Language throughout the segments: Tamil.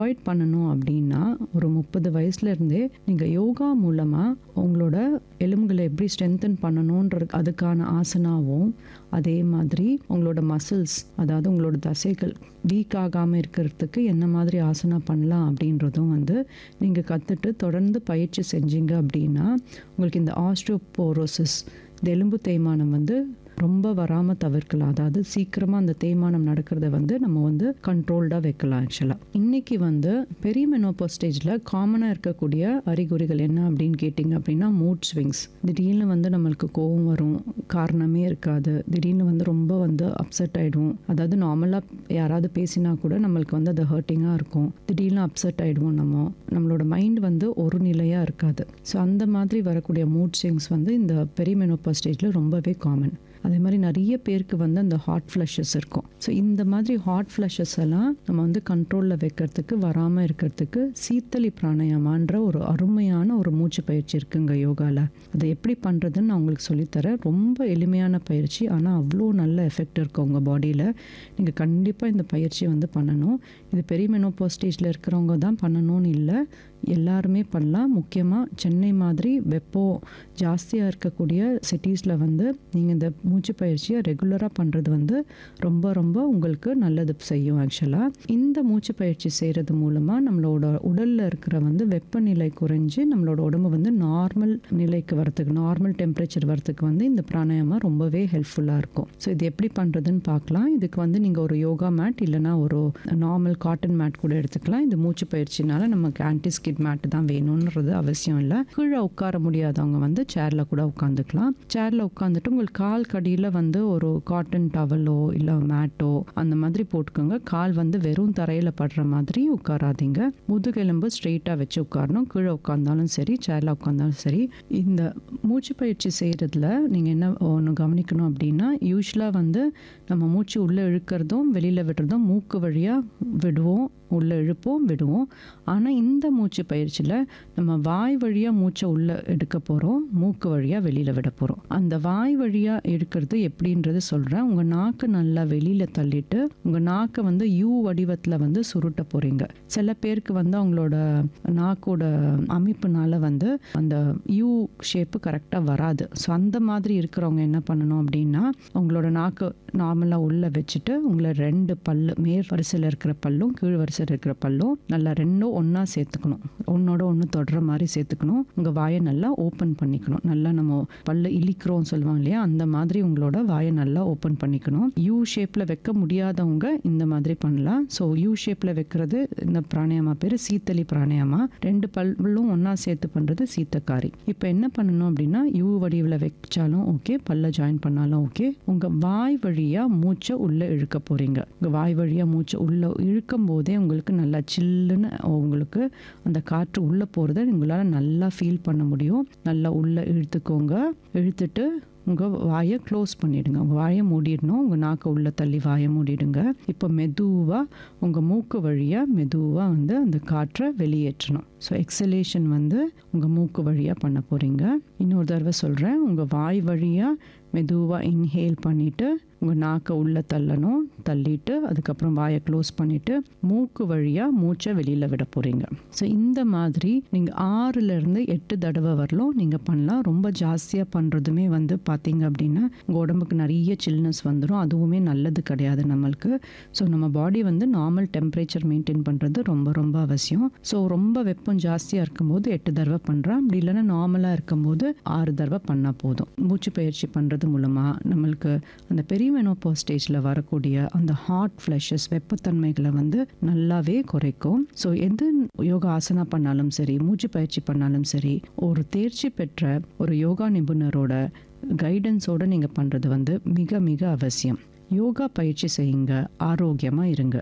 அவாய்ட் பண்ணணும் அப்படின்னா ஒரு முப்பது வயசுலேருந்தே நீங்கள் யோகா மூலமாக உங்களோட எலும்புகளை எப்படி ஸ்ட்ரென்தன் பண்ணணுன்ற அதுக்கான ஆசனாவும் அதே மாதிரி உங்களோட மசில்ஸ் அதாவது உங்களோட தசைகள் வீக் ஆகாமல் இருக்கிறதுக்கு என்ன மாதிரி ஆசனா பண்ணலாம் அப்படின்றதும் வந்து நீங்கள் கற்றுட்டு தொடர்ந்து பயிற்சி செஞ்சீங்க அப்படின்னா உங்களுக்கு இந்த ஆஸ்ட்ரோபோரோசிஸ் இந்த எலும்பு தேய்மானம் வந்து ரொம்ப வராமல் தவிர்க்கலாம் அதாவது சீக்கிரமாக அந்த தேய்மானம் நடக்கிறத வந்து நம்ம வந்து கண்ட்ரோல்டாக வைக்கலாம் ஆக்சுவலாக இன்றைக்கி வந்து பெரிய மெனோபோ ஸ்டேஜில் காமனாக இருக்கக்கூடிய அறிகுறிகள் என்ன அப்படின்னு கேட்டிங்க அப்படின்னா மூட் ஸ்விங்ஸ் திடீர்னு வந்து நம்மளுக்கு கோவம் வரும் காரணமே இருக்காது திடீர்னு வந்து ரொம்ப வந்து அப்செட் ஆகிடும் அதாவது நார்மலாக யாராவது பேசினா கூட நம்மளுக்கு வந்து அது ஹர்ட்டிங்காக இருக்கும் திடீர்னு அப்செட் ஆகிடுவோம் நம்ம நம்மளோட மைண்ட் வந்து ஒரு நிலையாக இருக்காது ஸோ அந்த மாதிரி வரக்கூடிய மூட் ஸ்விங்ஸ் வந்து இந்த பெரிமெனோபா ஸ்டேஜில் ரொம்பவே காமன் அதே மாதிரி நிறைய பேருக்கு வந்து அந்த ஹாட் ஃப்ளஷஸ் இருக்கும் ஸோ இந்த மாதிரி ஹாட் ஃப்ளஷஸ் எல்லாம் நம்ம வந்து கண்ட்ரோலில் வைக்கிறதுக்கு வராமல் இருக்கிறதுக்கு சீத்தளி பிராணாயாமான்ற ஒரு அருமையான ஒரு மூச்சு பயிற்சி இருக்குங்க யோகாவில் அதை எப்படி பண்ணுறதுன்னு நான் உங்களுக்கு சொல்லித்தரேன் ரொம்ப எளிமையான பயிற்சி ஆனால் அவ்வளோ நல்ல எஃபெக்ட் இருக்கும் உங்கள் பாடியில் நீங்கள் கண்டிப்பாக இந்த பயிற்சியை வந்து பண்ணணும் இது பெரிய மெனோபோ ஸ்டேஜில் இருக்கிறவங்க தான் பண்ணணும்னு இல்லை எல்லாருமே பண்ணலாம் முக்கியமாக சென்னை மாதிரி வெப்பம் ஜாஸ்தியாக இருக்கக்கூடிய சிட்டிஸில் வந்து நீங்கள் இந்த மூச்சு பயிற்சியை ரெகுலராக பண்ணுறது வந்து ரொம்ப ரொம்ப உங்களுக்கு நல்லது செய்யும் ஆக்சுவலாக இந்த மூச்சு பயிற்சி செய்கிறது மூலமாக நம்மளோட உடலில் இருக்கிற வந்து வெப்பநிலை குறைஞ்சு நம்மளோட உடம்பு வந்து நார்மல் நிலைக்கு வரத்துக்கு நார்மல் டெம்பரேச்சர் வரத்துக்கு வந்து இந்த பிராணாயாமா ரொம்பவே ஹெல்ப்ஃபுல்லாக இருக்கும் ஸோ இது எப்படி பண்ணுறதுன்னு பார்க்கலாம் இதுக்கு வந்து நீங்கள் ஒரு யோகா மேட் இல்லைனா ஒரு நார்மல் காட்டன் மேட் கூட எடுத்துக்கலாம் இந்த மூச்சு பயிற்சினால நமக்கு ஆன்டிஸ்கிட் மேட் தான் வேணுன்றது அவசியம் இல்லை கீழே உட்கார முடியாதவங்க வந்து சேரில் கூட உட்காந்துக்கலாம் சேரில் உட்காந்துட்டு உங்களுக்கு கால் கடியில் வந்து ஒரு காட்டன் டவலோ இல்லை மேட்டோ அந்த மாதிரி போட்டுக்கோங்க கால் வந்து வெறும் தரையில் படுற மாதிரி உட்காராதீங்க முதுகெலும்பு ஸ்ட்ரெயிட்டாக வச்சு உட்காரணும் கீழே உட்காந்தாலும் சரி சேரில் உட்காந்தாலும் சரி இந்த மூச்சு பயிற்சி செய்கிறதுல நீங்கள் என்ன ஒன்று கவனிக்கணும் அப்படின்னா யூஸ்வலாக வந்து நம்ம மூச்சு உள்ளே இழுக்கிறதும் வெளியில் விடுறதும் மூக்கு வழியாக விடுவோம் உள்ளே இழுப்போம் விடுவோம் ஆனால் இந்த மூச்சு பயிற்சியில் நம்ம வாய் வழியாக மூச்சை உள்ளே எடுக்க போகிறோம் மூக்கு வழியாக வெளியில் விட போகிறோம் அந்த வாய் வழியாக எடுக்கிறது எப்படின்றது சொல்கிறேன் உங்கள் நாக்கு நல்லா வெளியில் தள்ளிட்டு உங்கள் நாக்கை வந்து யூ வடிவத்தில் வந்து சுருட்ட போகிறீங்க சில பேருக்கு வந்து அவங்களோட நாக்கோட அமைப்புனால வந்து அந்த யூ ஷேப்பு கரெக்டாக வராது ஸோ அந்த மாதிரி இருக்கிறவங்க என்ன பண்ணணும் அப்படின்னா உங்களோட நாக்கு நார்மலாக உள்ளே வச்சுட்டு உங்களை ரெண்டு பல்லு மேல் வரிசையில் இருக்கிற பல்லும் கீழ் வரிசையில் இருக்கிற பல்லும் நல்லா ரெண்டும் ஒன்றா சேர்த்துக்கணும் ஒன்னோட ஒன்று தொடுற மாதிரி சேர்த்துக்கணும் உங்கள் வாயை நல்லா ஓப்பன் பண்ணிக்கணும் நல்லா நம்ம பல்லு இழிக்கிறோம் சொல்லுவாங்க இல்லையா அந்த மாதிரி உங்களோட வாயை நல்லா ஓப்பன் பண்ணிக்கணும் யூ ஷேப்பில் வைக்க முடியாதவங்க இந்த மாதிரி பண்ணலாம் ஸோ யூ ஷேப்பில் வைக்கிறது இந்த பிராணாயாமா பேர் சீத்தளி பிராணாயாமா ரெண்டு பல்லும் ஒன்றா சேர்த்து பண்ணுறது சீத்தக்காரி இப்போ என்ன பண்ணணும் அப்படின்னா யூ வடிவில் வச்சாலும் ஓகே பல்ல ஜாயின் பண்ணாலும் ஓகே உங்கள் வாய் வழியாக மூச்சை உள்ளே இழுக்க போகிறீங்க உங்கள் வாய் வழியாக மூச்சை உள்ளே இழுக்கும் போதே உங்களுக்கு நல்லா சில்லுன்னு உங்களுக்கு அந்த காற்று உள்ளே போகிறத உங்களால் நல்லா ஃபீல் பண்ண முடியும் நல்லா உள்ளே இழுத்துக்கோங்க இழுத்துட்டு உங்கள் வாயை க்ளோஸ் பண்ணிவிடுங்க உங்கள் வாயை மூடிடணும் உங்கள் நாக்கை உள்ளே தள்ளி வாயை மூடிடுங்க இப்போ மெதுவாக உங்கள் மூக்கு வழியாக மெதுவாக வந்து அந்த காற்றை வெளியேற்றணும் ஸோ எக்ஸலேஷன் வந்து உங்கள் மூக்கு வழியாக பண்ண போகிறீங்க இன்னொரு தடவை சொல்கிறேன் உங்கள் வாய் வழியாக மெதுவாக இன்ஹேல் பண்ணிவிட்டு உங்கள் நாக்கை உள்ளே தள்ளணும் தள்ளிட்டு அதுக்கப்புறம் வாயை க்ளோஸ் பண்ணிவிட்டு மூக்கு வழியாக மூச்சை வெளியில் விட போகிறீங்க ஸோ இந்த மாதிரி நீங்கள் ஆறுலேருந்து எட்டு தடவை வரலும் நீங்கள் பண்ணலாம் ரொம்ப ஜாஸ்தியாக பண்ணுறதுமே வந்து பார்த்தீங்க அப்படின்னா உங்கள் உடம்புக்கு நிறைய சில்னஸ் வந்துடும் அதுவுமே நல்லது கிடையாது நம்மளுக்கு ஸோ நம்ம பாடி வந்து நார்மல் டெம்பரேச்சர் மெயின்டைன் பண்ணுறது ரொம்ப ரொம்ப அவசியம் ஸோ ரொம்ப வெப்பம் ஜாஸ்தியாக இருக்கும்போது எட்டு தடவை பண்ணுறோம் அப்படி இல்லைன்னா நார்மலாக இருக்கும்போது ஆறு தடவை பண்ணால் போதும் மூச்சு பயிற்சி பண்ணுறது மூலமாக நம்மளுக்கு அந்த பெரிய மெனோபோ ஸ்டேஜில் வரக்கூடிய அந்த ஹாட் ஃப்ளஷஸ் வெப்பத்தன்மைகளை வந்து நல்லாவே குறைக்கும் ஸோ எது யோகா ஆசனா பண்ணாலும் சரி மூச்சு பயிற்சி பண்ணாலும் சரி ஒரு தேர்ச்சி பெற்ற ஒரு யோகா நிபுணரோட கைடன்ஸோடு நீங்கள் பண்ணுறது வந்து மிக மிக அவசியம் யோகா பயிற்சி செய்யுங்க ஆரோக்கியமாக இருங்க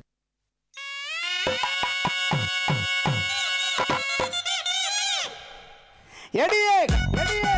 எடியே எடியே